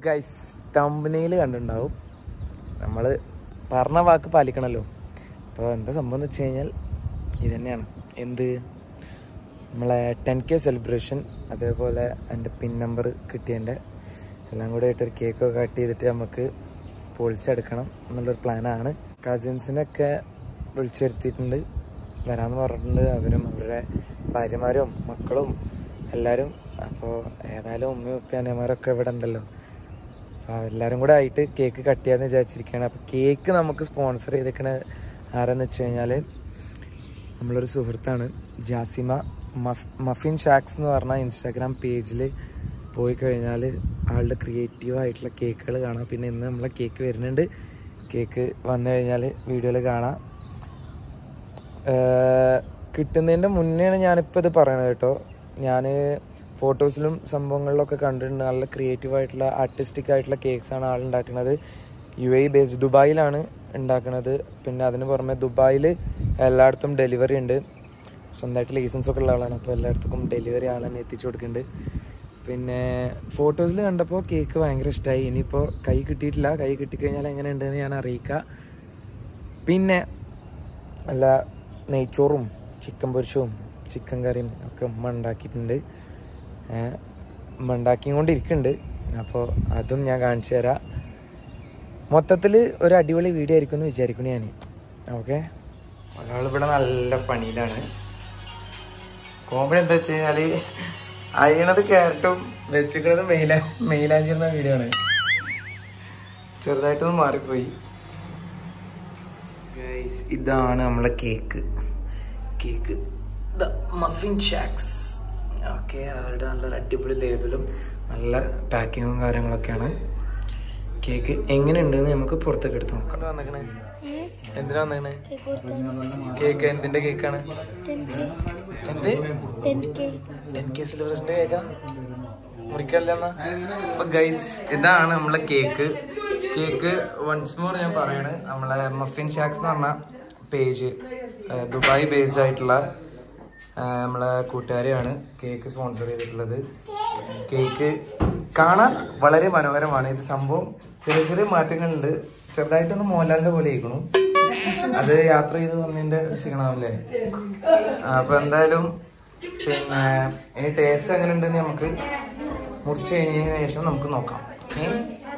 Guys തമ്പനയിൽ കണ്ടിട്ടുണ്ടാവും നമ്മൾ പറഞ്ഞ വാക്ക് പാലിക്കണമല്ലോ അപ്പോൾ എന്താ സംഭവം എന്ന് വെച്ച് കഴിഞ്ഞാൽ ഇത് തന്നെയാണ് എന്ത് നമ്മളെ ടെൻ കെ സെലിബ്രേഷൻ അതേപോലെ എൻ്റെ പിൻ നമ്പർ കിട്ടിയതിൻ്റെ എല്ലാം കൂടെ ആയിട്ടൊരു കേക്കൊക്കെ കട്ട് ചെയ്തിട്ട് നമുക്ക് പൊളിച്ചെടുക്കണം എന്നുള്ളൊരു പ്ലാനാണ് കസിൻസിനൊക്കെ വിളിച്ചു വരുത്തിയിട്ടുണ്ട് വരാമെന്ന് പറഞ്ഞിട്ടുണ്ട് അവരും അവരുടെ ഭാര്യമാരും മക്കളും എല്ലാവരും അപ്പോൾ ഏതായാലും ഉമ്മയും ഉപ്പയും അനിയന്മാരൊക്കെ ഇവിടെ ഉണ്ടല്ലോ അപ്പോൾ എല്ലാവരും കൂടെ ആയിട്ട് കേക്ക് കട്ട് ചെയ്യാമെന്ന് വിചാരിച്ചിരിക്കുകയാണ് അപ്പോൾ കേക്ക് നമുക്ക് സ്പോൺസർ ചെയ്തേക്കണ ആരാന്ന് വെച്ച് കഴിഞ്ഞാൽ നമ്മളൊരു സുഹൃത്താണ് ജാസിമ മഫ് മഫിൻ ഷാക്സ് എന്ന് പറഞ്ഞ ഇൻസ്റ്റാഗ്രാം പേജിൽ പോയി കഴിഞ്ഞാൽ ആളുടെ ക്രിയേറ്റീവ് ആയിട്ടുള്ള കേക്കുകൾ കാണാം പിന്നെ ഇന്ന് നമ്മളെ കേക്ക് വരുന്നുണ്ട് കേക്ക് വന്നു കഴിഞ്ഞാൽ വീഡിയോയിൽ കാണാം ഏഹ് കിട്ടുന്നതിൻ്റെ മുന്നെയാണ് ഞാനിപ്പോൾ ഇത് പറയണത് കേട്ടോ ഞാൻ ഫോട്ടോസിലും സംഭവങ്ങളിലൊക്കെ കണ്ടിട്ടുണ്ട് നല്ല ക്രിയേറ്റീവ് ആയിട്ടുള്ള ആർട്ടിസ്റ്റിക് ആയിട്ടുള്ള കേക്ക്സ് ആണ് ആൾ ഉണ്ടാക്കുന്നത് യു എ ബേസ്ഡ് ദുബായിലാണ് ഉണ്ടാക്കുന്നത് പിന്നെ അതിന് പുറമെ ദുബായിൽ എല്ലായിടത്തും ഡെലിവറി ഉണ്ട് സ്വന്തമായിട്ട് ലൈസൻസ് ഒക്കെ ഉള്ള ആളാണ് അപ്പോൾ എല്ലായിടത്തും ഡെലിവറി ആൾ തന്നെ എത്തിച്ചു കൊടുക്കുന്നുണ്ട് പിന്നെ ഫോട്ടോസിൽ കണ്ടപ്പോൾ കേക്ക് ഭയങ്കര ഇഷ്ടമായി ഇനിയിപ്പോൾ കൈ കിട്ടിയിട്ടില്ല കൈ കിട്ടിക്കഴിഞ്ഞാൽ എങ്ങനെ ഉണ്ടെന്ന് ഞാൻ അറിയിക്കാം പിന്നെ നല്ല നെയ്ച്ചോറും ചിക്കൻ പൊരിച്ചതും ചിക്കൻ കറിയും ഒക്കെ ഉമ്മ ഉണ്ടാക്കിയിട്ടുണ്ട് ഏഹ് ഉമ്മ ഉണ്ടാക്കിക്കൊണ്ടിരിക്കുന്നുണ്ട് അപ്പോൾ അതും ഞാൻ കാണിച്ചു തരാം മൊത്തത്തിൽ ഒരു അടിപൊളി വീഡിയോ ആയിരിക്കും എന്ന് വിചാരിക്കുന്നു ഞാൻ ഓക്കെ ഒരാളിവിടെ നല്ല പണിയിലാണ് കോമഡി എന്താ വെച്ച് കഴിഞ്ഞാൽ അയണത് ക്യാരറ്റും വെച്ചിക്കണത് മെയില മെയിലാഞ്ചിരുന്ന വീഡിയോ ആണ് ചെറുതായിട്ടൊന്ന് മാറിപ്പോയി ഗൈസ് ഇതാണ് നമ്മളെ cake cake the muffin shacks okay അവരുടെ നല്ലൊരു അടിപൊളി ലേബലും നല്ല പാക്കിങ്ങും കാര്യങ്ങളൊക്കെയാണ് കേക്ക് എങ്ങനെയുണ്ടെന്ന് നമുക്ക് പുറത്തേക്ക് എടുത്ത് നോക്കാം വന്നേക്കണേ എന്തിനാ വന്നേക്കണേ കേക്ക് എന്തിന്റെ കേക്കാണ് എന്ത് ടെൻ കെ സെലിബ്രേഷന്റെ കേക്കാ മുറിക്കല്ല എന്നാ അപ്പൊ ഗൈസ് ഇതാണ് നമ്മളെ കേക്ക് കേക്ക് വൺസ് മോർ ഞാൻ പറയാണ് നമ്മളെ മഫിൻ ഷാക്സ് എന്ന് പറഞ്ഞ പേജ് ദുബായ് ബേസ്ഡ് ആയിട്ടുള്ള ആ, നമ്മളെ കൂട്ടുകാരെയാണ് കേക്ക് സ്പോൺസർ ചെയ്തിട്ടുള്ളത് കേക്ക് കാണാൻ വളരെ മനോഹരമാണ് ഇത് സംഭവം ചെറിയ ചെറിയ മാറ്റങ്ങളുണ്ട് ചെറുതായിട്ടൊന്ന് മോഹൻലാലിന്റെ പോലെ ആയിക്കണു അത് യാത്ര ചെയ്ത് വന്നതിന്റെ ക്ഷീണാവില്ലേ അപ്പൊ എന്തായാലും പിന്നെ ഇനി ടേസ്റ്റ് എങ്ങനെ ഉണ്ടെന്ന് നമുക്ക് മുറിച്ച് കഴിഞ്ഞതിന് ശേഷം നമുക്ക് നോക്കാം ഏ?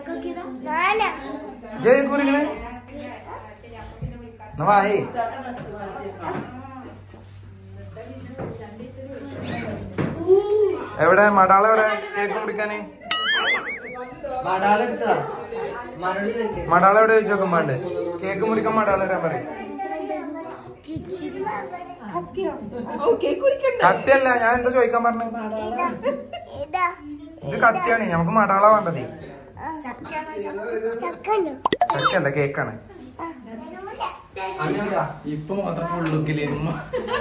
ജയ് കുറിക്കണേ എന്നാ വായേ എവിടെ മടാള എവിടെ കേക്ക് മുറിക്കാന് മടാള എവിടെ ചോദിച്ചു നോക്കുമ്പോണ്ട് കേക്ക് മുറിക്കാൻ മടാള വരാൻ പറയും കത്തിയല്ല ഞാൻ എന്താ ചോദിക്കാൻ പറഞ്ഞു ഇത് കത്തിയാണ് നമുക്ക് മടാള വേണ്ടത് ചക്കല്ല കേക്കാണ് ഇപ്പൊ മാത്രം ഫുൾ ലുക്കിലിരുന്നു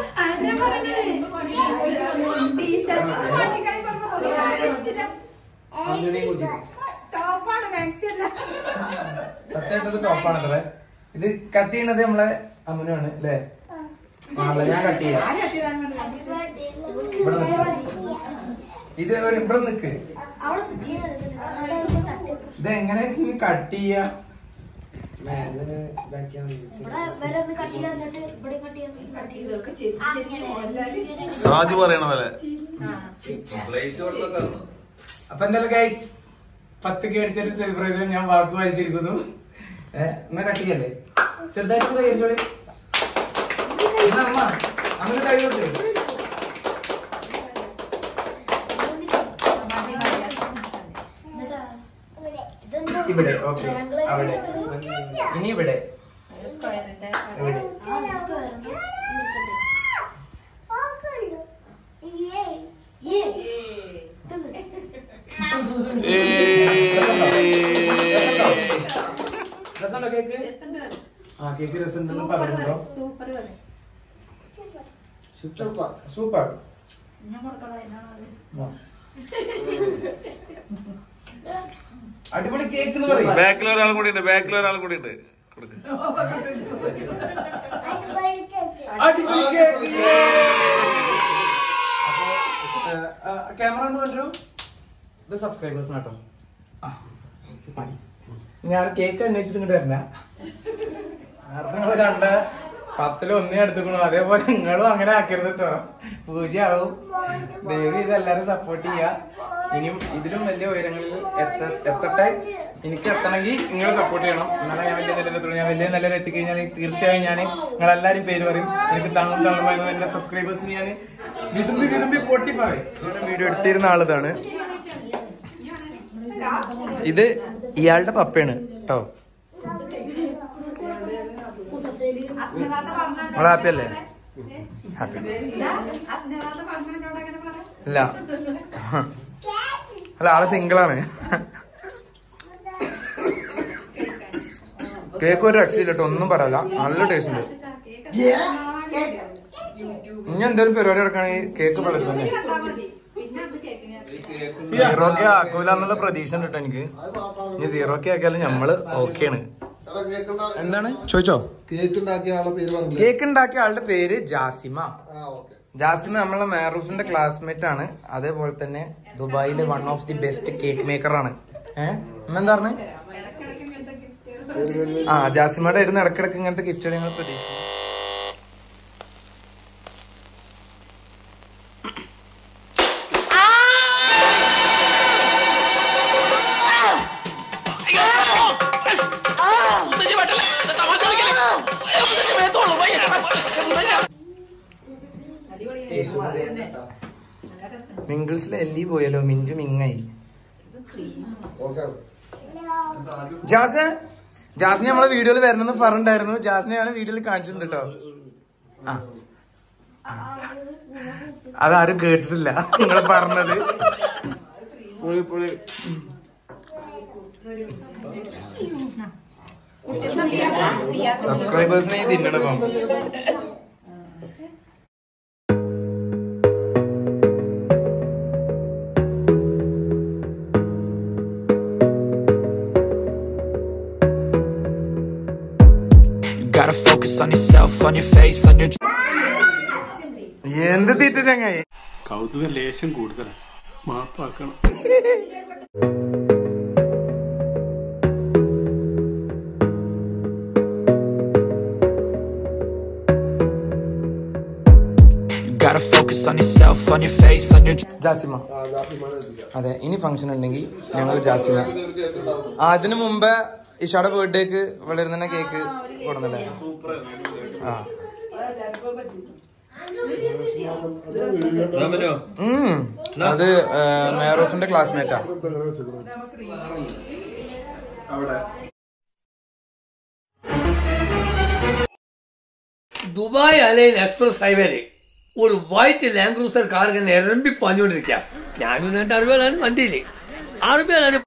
സത്യമായിട്ടത് ടോപ്പാണ് അത്രേ ഇത് കട്ട് ചെയ്യണത് നമ്മളെ അമ്മനാണ് അല്ലേ ആണല്ലേ ഞാൻ കട്ട് ചെയ്യാം ഇവിടെ നിക്ക്. ഇത് ഒരു ഇവിടെ നിക്ക് ഇത് എങ്ങനെ കട്ട് ചെയ്യാ മേലെ ഇതാക്കിയാ മതി. സാജു പറയണ പോലെ അപ്പൊ എന്തായാലും ഗൈസ് പത്ത് കേടിച്ചൊരു സെലിബ്രേഷൻ ഞാൻ വാക്ക് വായിച്ചിരിക്കുന്നു ഏഹ് എന്നാ കട്ടിയല്ലേ ചെറുതായിട്ട് കൈ അടിച്ചോളി എന്നാ അമ്മ അങ്ങനെ കൈ കൊടുത്തേ ഇവിടെ ഓക്കെ അവിടെ ഇനി ഇവിടെ ഇവിടെ രസമുണ്ടോ കേക്ക് ആ കേക്ക് രസമുണ്ടെന്ന് പറയുന്നുണ്ടോ സൂപ്പർ അടിപൊളി കേക്ക് എന്ന് പറയും ബാക്കിൽ ഒരാളും കൂടി ഉണ്ട് ബാക്കിൽ ഒരാളും കൂടി ഉണ്ട് കൊടുക്ക് അടിപൊളി കേക്ക് ക്യാമറ കൊണ്ട് കൊണ്ടു ഇത് സബ്സ്ക്രൈബേഴ്സ് കേട്ടോ ഞാൻ കേക്ക് അന്വേഷിച്ചിട്ട് ഇങ്ങോട്ട് വരണ നേരത്തെ നിങ്ങള് കണ്ട പത്തില് ഒന്നേ എടുത്തുക്കണു അതേപോലെ നിങ്ങളും അങ്ങനെ ആക്കരുത് കേട്ടോ പൂജയാവും ദേവി ഇതെല്ലാരും സപ്പോർട്ട് ചെയ്യാ ഇനിയും ഇതിലും വലിയ ഉയരങ്ങളിൽ എത്ത- എത്തട്ടെ എനിക്ക് എത്തണമെങ്കിൽ നിങ്ങൾ സപ്പോർട്ട് ചെയ്യണം എന്നാലേ ഞാൻ വലിയ നിലയിലെത്തുള്ളൂ ഞാൻ വലിയ നിലയിൽ എത്തിക്കഴിഞ്ഞാൽ തീർച്ചയായും ഞാൻ നിങ്ങളെല്ലാരും പേര് പറയും എനിക്ക് താങ്കൾ താങ്കൾ എന്റെ സബ്സ്ക്രൈബേഴ്സിന് ഞാൻ വിതുമ്പി വിതുമ്പി പൊട്ടി പറയും വീഡിയോ എടുത്തിരുന്ന ആളിതാണ് ഇത് ഇയാളുടെ പപ്പയാണ് കേട്ടോ നമ്മള് ഹാപ്പി അല്ലേ ഹാപ്പി ഇല്ല അല്ല ആള് സിംഗിൾ ആണ് കേക്ക് ഒരു രക്ഷയില്ല കേട്ടോ ഒന്നും പറയല്ല നല്ല ടേസ്റ്റ് ഉണ്ട് ഇനി എന്തെങ്കിലും പരിപാടി എടുക്കുകയാണെങ്കിൽ കേക്ക് പലരും സീറോ കെ ആക്കൂല എന്നുള്ള പ്രതീക്ഷ ഉണ്ട് കേട്ടോ എനിക്ക് ഇനി സീറോ കെ ആക്കിയാലും നമ്മള് ഓക്കെയാണ് എന്താണ് ചോദിച്ചോ കേക്ക് ഉണ്ടാക്കിയ ആളെ പേര് പറഞ്ഞു കേക്ക് ഉണ്ടാക്കിയ ആളുടെ പേര് ജാസിമ ആ ഓക്കെ ജാസിമ നമ്മളെ മെഹറൂഫിന്റെ ക്ലാസ്മേറ്റ് ആണ് അതേപോലെ തന്നെ ദുബായിലെ one of the best cake maker ആണ് ഏഹ് എന്താ പറഞ്ഞു ആ ജാസിമയുടെ ആയിരുന്നു ഇടക്കിടക്ക് ഇങ്ങനത്തെ ഗിഫ്റ്റുകൾ ഞങ്ങൾ പ്രതീക്ഷിക്കുന്നു മിങ്കിൾസിലെ എല്ലി പോയല്ലോ മിഞ്ചു മിങ്ങായി ഓക്കെ ജാസ് ജാസിനെ നമ്മളെ വീഡിയോയിൽ വരണമെന്ന് പറഞ്ഞിട്ടുണ്ടായിരുന്നു ജാസിനെയാണ് വീഡിയോയിൽ കാണിച്ചിട്ടുണ്ട് കേട്ടോ ആ അതാരും കേട്ടിട്ടില്ല നിങ്ങൾ പറഞ്ഞത് പൊളി പൊളി സബ്സ്ക്രൈബേഴ്സിനെ തിന്നണം You gotta focus on yourself, on your faith, on your എന്ത് തീറ്റ ചങ്ങായി കൗതുകം ലേശം കൂടുതലാണ് മാപ്പാക്കണം You gotta focus on yourself, on your faith, on your Jasima ആ ജാസിമാനെ എത്തിക്കാം അതെ ഇനി ഫംഗ്ഷൻ ഉണ്ടെങ്കിൽ ഞങ്ങൾ ജാസിമ ആ, അതിനു മുമ്പ് ഇഷയുടെ ബർത്ത്ഡേക്ക് വളരെ തന്നെ കേക്ക് കൊടുന്നല്ലേ ആ ഉം. അത് മേറോഫിന്റെ ക്ലാസ്മേറ്റാ അവിടെ ദുബായ് അലൈൻ എക്സ്പ്രസ് ഹൈവേയില് ഒരു വൈറ്റ് ലാൻഡ് ക്രൂസർ കാർ ഇങ്ങനെ ഇരമ്പി പാഞ്ഞുകൊണ്ടിരിക്കാം ഞാനും രണ്ട് അറുപതാണ് വണ്ടിയില് അറുപതാണ്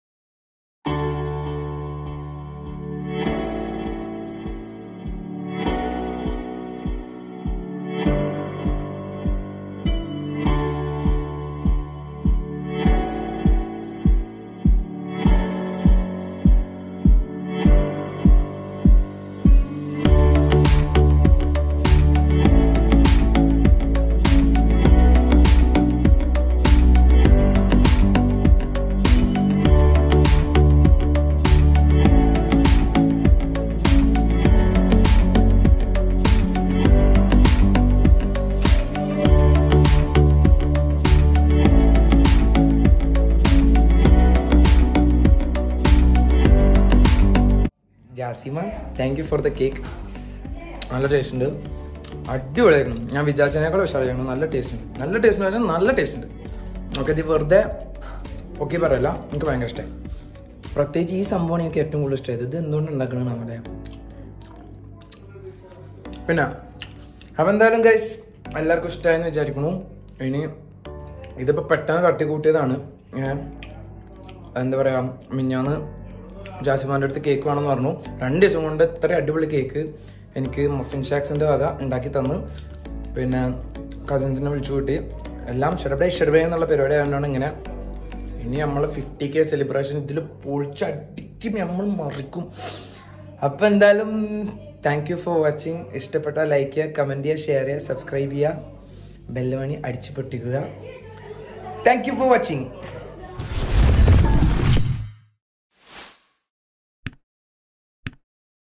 Jasima thank you for the cake നല്ല ടേസ്റ്റ് ഉണ്ട് അടിപൊളിയായിരുന്നു ഞാൻ വിചാരിച്ചതിനേക്കാൾ ഉഷാറായിരുന്നു നല്ല ടേസ്റ്റ് ഉണ്ട് നല്ല ടേസ്റ്റ് ഉണ്ട് നല്ല ടേസ്റ്റ് ഉണ്ട് ഓക്കെ ഇത് വെറുതെ ഓക്കെ പറയല്ല എനിക്ക് ഭയങ്കര ഇഷ്ടമായി പ്രത്യേകിച്ച് ഈ സംഭവമാണ് എനിക്ക് ഏറ്റവും കൂടുതൽ ഇഷ്ടമായത് ഇത് എന്തുകൊണ്ട് ഉണ്ടാക്കണമെന്ന് നമ്മുടെ പിന്നെ അപ്പം എന്തായാലും ഗൈസ് എല്ലാവർക്കും ഇഷ്ടമായെന്ന് വിചാരിക്കണു ഇനി ഇതിപ്പോൾ പെട്ടെന്ന് തട്ടിക്കൂട്ടിയതാണ് ഏ, എന്താ പറയുക മിഞ്ഞാന്ന് ജാസിമാൻ്റെ അടുത്ത് കേക്ക് വേണമെന്ന് പറഞ്ഞു രണ്ട് ദിവസം കൊണ്ട് ഇത്ര അടിപൊളി കേക്ക് എനിക്ക് മഫിൻ ഷാക്സിൻ്റെ വക ഉണ്ടാക്കി തന്ന് പിന്നെ കസിൻസിനെ വിളിച്ചു കൂട്ടി എല്ലാം ഷെഡബേ ഷെഡബേ എന്നുള്ള പരിപാടി ആയതുകൊണ്ടാണ് ഇങ്ങനെ ഇനി നമ്മൾ ഫിഫ്റ്റി കെ സെലിബ്രേഷൻ ഇതിൽ പൊളിച്ചടിക്കും നമ്മൾ മറിക്കും അപ്പം എന്തായാലും താങ്ക് യു ഫോർ വാച്ചിങ് ഇഷ്ടപ്പെട്ട ലൈക്ക് ചെയ്യുക കമൻറ്റ് ചെയ്യുക ഷെയർ ചെയ്യുക സബ്സ്ക്രൈബ് ചെയ്യുക ബെല്ല് മണി അടിച്ചു പൊട്ടിക്കുക താങ്ക് യു ഫോർ വാച്ചിങ്